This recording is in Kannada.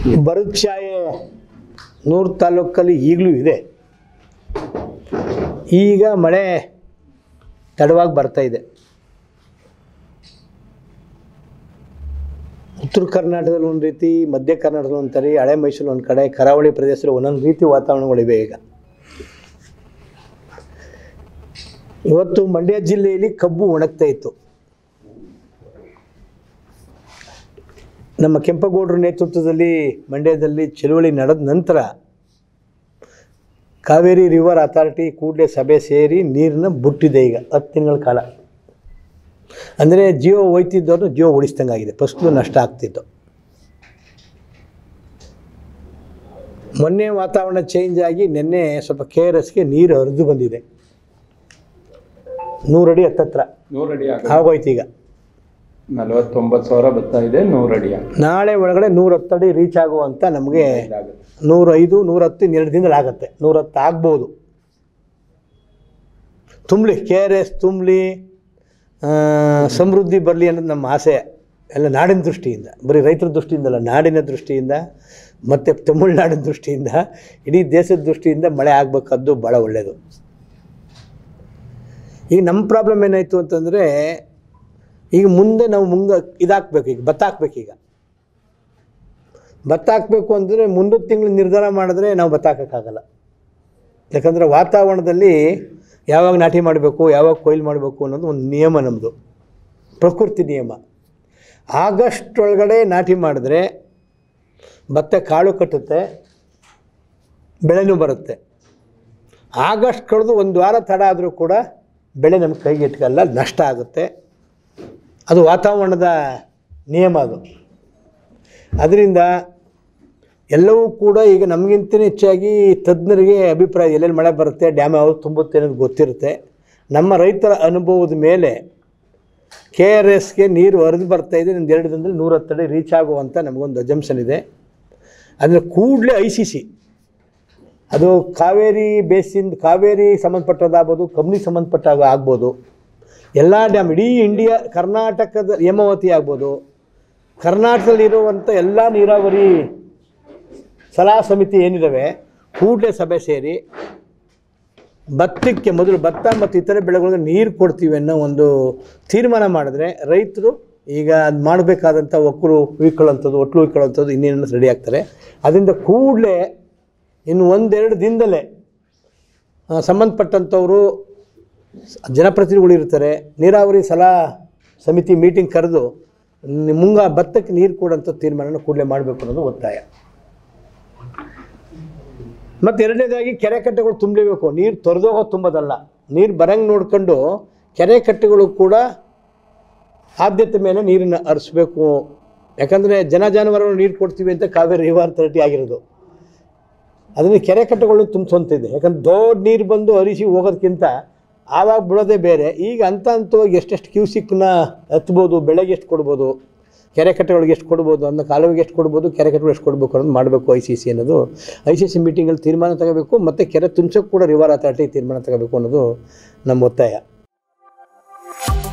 ಬರದ ಛಾಯೆ ನೂರು ತಾಲೂಕಲ್ಲಿ ಈಗಲೂ ಇದೆ ಈಗ ಮಳೆ ತಡವಾಗಿ ಬರ್ತಾ ಇದೆ ಉತ್ತರ ಕರ್ನಾಟಕದಲ್ಲಿ ಒಂದು ರೀತಿ ಮಧ್ಯ ಕರ್ನಾಟಕದಲ್ಲಿ ಒಂದು ತರಿ ಹಳೆ ಮೈಸೂರು ಒಂದು ಕಡೆ ಕರಾವಳಿ ಪ್ರದೇಶದಲ್ಲಿ ಒಂದೊಂದು ರೀತಿ ವಾತಾವರಣಗಳಿವೆ ಈಗ ಇವತ್ತು ಮಂಡ್ಯ ಜಿಲ್ಲೆಯಲ್ಲಿ ಕಬ್ಬು ಒಣಗ್ತಾ ಇತ್ತು ನಮ್ಮ ಕೆಂಪಗೌಡರ ನೇತೃತ್ವದಲ್ಲಿ ಮಂಡ್ಯದಲ್ಲಿ ಚಳುವಳಿ ನಡೆದ ನಂತರ ಕಾವೇರಿ ರಿವರ್ ಅಥಾರಿಟಿ ಕೂಡಲೇ ಸಭೆ ಸೇರಿ ನೀರನ್ನ ಬಿಟ್ಟಿದೆ ಈಗ ಹತ್ತು ತಿಂಗಳ ಕಾಲ ಅಂದರೆ ಜೀವ ಹೋಯ್ತಿದ್ದವ್ರನ್ನ ಜೀವ ಉಳಿಸ್ದಂಗಾಗಿದೆ ಫಸ್ಲು ನಷ್ಟ ಆಗ್ತಿತ್ತು ಮೊನ್ನೆ ವಾತಾವರಣ ಚೇಂಜ್ ಆಗಿ ನಿನ್ನೆ ಸ್ವಲ್ಪ ಕೆ ಆರ್ ಎಸ್ಗೆ ನೀರು ಹರಿದು ಬಂದಿದೆ ನೂರಡಿ ಹತ್ತತ್ರ ನೂರಡಿ ಆಗ ಆಗೋಯ್ತು ಈಗ ನಲವತ್ತೊಂಬತ್ತು ಸಾವಿರ ಬರ್ತಾ ಇದೆ ನೂರಡಿ ನಾಳೆ ಒಳಗಡೆ ನೂರ ಹತ್ತಡಿ ರೀಚ್ ಆಗುವಂತ ನಮಗೆ ಇದಾಗುತ್ತೆ ನೂರೈದು ನೂರಹತ್ತು ಇನ್ನೆರಡು ದಿನದಲ್ಲಿ ಆಗುತ್ತೆ ನೂರಹತ್ತು ಆಗ್ಬೋದು ತುಂಬಲಿ ಕೆ ಆರ್ ಎಸ್ ತುಂಬಲಿ ಆ, ಸಮೃದ್ಧಿ ಬರಲಿ ಅನ್ನೋದು ನಮ್ಮ ಆಸೆ ಎಲ್ಲ ನಾಡಿನ ದೃಷ್ಟಿಯಿಂದ ಬರೀ ರೈತರ ದೃಷ್ಟಿಯಿಂದಲ್ಲ ನಾಡಿನ ದೃಷ್ಟಿಯಿಂದ ಮತ್ತು ತಮಿಳ್ನಾಡಿನ ದೃಷ್ಟಿಯಿಂದ ಇಡೀ ದೇಶದ ದೃಷ್ಟಿಯಿಂದ ಮಳೆ ಆಗಬೇಕಾದ್ದು ಭಾಳ ಒಳ್ಳೆಯದು ಈಗ ನಮ್ಮ ಪ್ರಾಬ್ಲಮ್ ಏನಾಯಿತು ಅಂತಂದರೆ ಈಗ ಮುಂದೆ ನಾವು ಮುಂಗ ಇದಾಕ್ಬೇಕು ಈಗ ಭತ್ತ ಹಾಕ್ಬೇಕೀಗ ಭತ್ತ ಹಾಕಬೇಕು ಅಂದರೆ ಮುಂದೊಂದು ತಿಂಗಳು ನಿರ್ಧಾರ ಮಾಡಿದ್ರೆ ನಾವು ಭತ್ತ ಹಾಕೋಕ್ಕಾಗಲ್ಲ ಯಾಕಂದರೆ ವಾತಾವರಣದಲ್ಲಿ ಯಾವಾಗ ನಾಟಿ ಮಾಡಬೇಕು ಯಾವಾಗ ಕೊಯ್ಲು ಮಾಡಬೇಕು ಅನ್ನೋದು ಒಂದು ನಿಯಮ ನಮ್ಮದು ಪ್ರಕೃತಿ ನಿಯಮ ಆಗಸ್ಟ್ ಒಳಗಡೆ ನಾಟಿ ಮಾಡಿದ್ರೆ ಭತ್ತ ಕಾಳು ಕಟ್ಟುತ್ತೆ ಬೆಳೆನೂ ಬರುತ್ತೆ ಆಗಸ್ಟ್ ಕಳೆದು ಒಂದು ವಾರ ತಡ ಆದರೂ ಕೂಡ ಬೆಳೆ ನಮ್ಮ ಕೈಗೆ ಇಟ್ಕಲ್ಲ ನಷ್ಟ ಆಗುತ್ತೆ ಅದು ವಾತಾವರಣದ ನಿಯಮ ಅದು ಅದರಿಂದ ಎಲ್ಲವೂ ಕೂಡ ಈಗ ನಮಗಿಂತ ಹೆಚ್ಚಾಗಿ ತಜ್ಞರಿಗೆ ಅಭಿಪ್ರಾಯ ಎಲ್ಲೆಲ್ಲಿ ಮಳೆ ಬರುತ್ತೆ ಡ್ಯಾಮ್ ಯಾವುದು ತುಂಬುತ್ತೆ ಅನ್ನೋದು ಗೊತ್ತಿರುತ್ತೆ ನಮ್ಮ ರೈತರ ಅನುಭವದ ಮೇಲೆ ಕೆ ಆರ್ ಎಸ್ಗೆ ನೀರು ಹರಿದು ಬರ್ತಾ ಇದೆ ಒಂದು ಎರಡು ದಿನದಲ್ಲಿ ನೂರ ಹತ್ತಡಿ ರೀಚ್ ಆಗುವಂಥ ನಮಗೊಂದು ಅಜಂಪ್ಷನ್ ಇದೆ ಅಂದರೆ ಕೂಡಲೇ ಐ ಸಿ ಸಿ ಅದು ಕಾವೇರಿ ಬೇಸಿಂದ ಕಾವೇರಿ ಸಂಬಂಧಪಟ್ಟದ್ದಾಗ್ಬೋದು ಕಬ್ನಿ ಸಂಬಂಧಪಟ್ಟ ಆಗ್ಬೋದು ಎಲ್ಲ ಡ್ಯಾಮ್ ಇಡೀ ಇಂಡಿಯಾ ಕರ್ನಾಟಕದ ಹೇಮಾವತಿ ಆಗ್ಬೋದು ಕರ್ನಾಟಕದಲ್ಲಿರುವಂಥ ಎಲ್ಲ ನೀರಾವರಿ ಸಲಹಾ ಸಮಿತಿ ಏನಿದ್ದಾವೆ ಕೂಡಲೇ ಸಭೆ ಸೇರಿ ಭತ್ತಕ್ಕೆ ಮೊದಲು ಭತ್ತ ಮತ್ತು ಇತರೆ ಬೆಳೆಗಳಿಗೆ ನೀರು ಕೊಡ್ತೀವಿ ಅನ್ನೋ ಒಂದು ತೀರ್ಮಾನ ಮಾಡಿದ್ರೆ ರೈತರು ಈಗ ಅದು ಮಾಡಬೇಕಾದಂಥ ಒಕ್ಕಲು ಉಯ್ಕೊಳ್ಳೋಂಥದ್ದು ಒಟ್ಲು ಉಯ್ಕೊಳ್ಳೋಂಥದ್ದು ಇನ್ನೇನು ರೆಡಿ ಆಗ್ತಾರೆ ಅದರಿಂದ ಕೂಡಲೇ ಇನ್ನು ಒಂದೆರಡು ದಿನದಲ್ಲೇ ಆ, ಸಂಬಂಧಪಟ್ಟಂಥವರು ಜನಪ್ರತಿನಿಧಿಗಳು ಇರ್ತಾರೆ ನೀರಾವರಿ ಸಲಹಾ ಸಮಿತಿ ಮೀಟಿಂಗ್ ಕರೆದು ನಿ- ಮುಂಗ ಭತ್ತಕ್ಕೆ ನೀರು ಕೊಡೋಂಥ ತೀರ್ಮಾನನ ಕೂಡಲೇ ಮಾಡಬೇಕು ಅನ್ನೋದು ಒತ್ತಾಯ ಮತ್ತು ಎರಡನೇದಾಗಿ ಕೆರೆ ಕಟ್ಟೆಗಳು ತುಂಬಲೇಬೇಕು ನೀರು ತೊರೆದೋಗೋ ತುಂಬೋದಲ್ಲ ನೀರು ಬರಂಗೆ ನೋಡ್ಕೊಂಡು ಕೆರೆ ಕಟ್ಟೆಗಳು ಕೂಡ ಆದ್ಯತೆ ಮೇಲೆ ನೀರನ್ನು ಹರಿಸ್ಬೇಕು ಯಾಕಂದರೆ ಜನ ಜಾನುವಾರುಗಳು ನೀರು ಕೊಡ್ತೀವಿ ಅಂತ ಕಾವೇರಿ ರಿವರ್ ಅಥಾರಿಟಿ ಆಗಿರೋದು ಅದನ್ನು ಕೆರೆ ಕಟ್ಟೆಗಳು ತುಂಬಿಸೋಂತಿದೆ ಯಾಕಂದ್ರೆ ದೊಡ್ಡ ನೀರು ಬಂದು ಹರಿಸಿ ಹೋಗೋದಕ್ಕಿಂತ ಆವಾಗ ಬಿಡೋದೇ ಬೇರೆ ಈಗ ಹಂತ ಹಂತವಾಗಿ ಎಷ್ಟೆಷ್ಟು ಕ್ಯೂಸಿಕ್ನ ಹತ್ಬೋದು ಬೆಳೆಗೆ ಎಷ್ಟು ಕೊಡ್ಬೋದು ಕೆರೆ ಕಟ್ಟೆಗಳಿಗೆ ಎಷ್ಟು ಕೊಡ್ಬೋದು ಅನ್ನೋ ಕಾಲುವೆಗೆ ಎಷ್ಟು ಕೊಡ್ಬೋದು ಕೆರೆ ಕಟ್ಟೆಗಳು ಎಷ್ಟು ಕೊಡಬೇಕು ಅನ್ನೋದು ಮಾಡಬೇಕು ಐ ಸಿ ಸಿ ಅನ್ನೋದು ಐ ಸಿ ಸಿ ಮೀಟಿಂಗಲ್ಲಿ ತೀರ್ಮಾನ ತಗೋಬೇಕು ಮತ್ತು ಕೆರೆ ತುಂಬಿಸೋಕೆ ಕೂಡ ರಿವರ್ ಅಥಾರಿಟಿ ತೀರ್ಮಾನ ತಗೋಬೇಕು ಅನ್ನೋದು ನಮ್ಮ ಒತ್ತಾಯ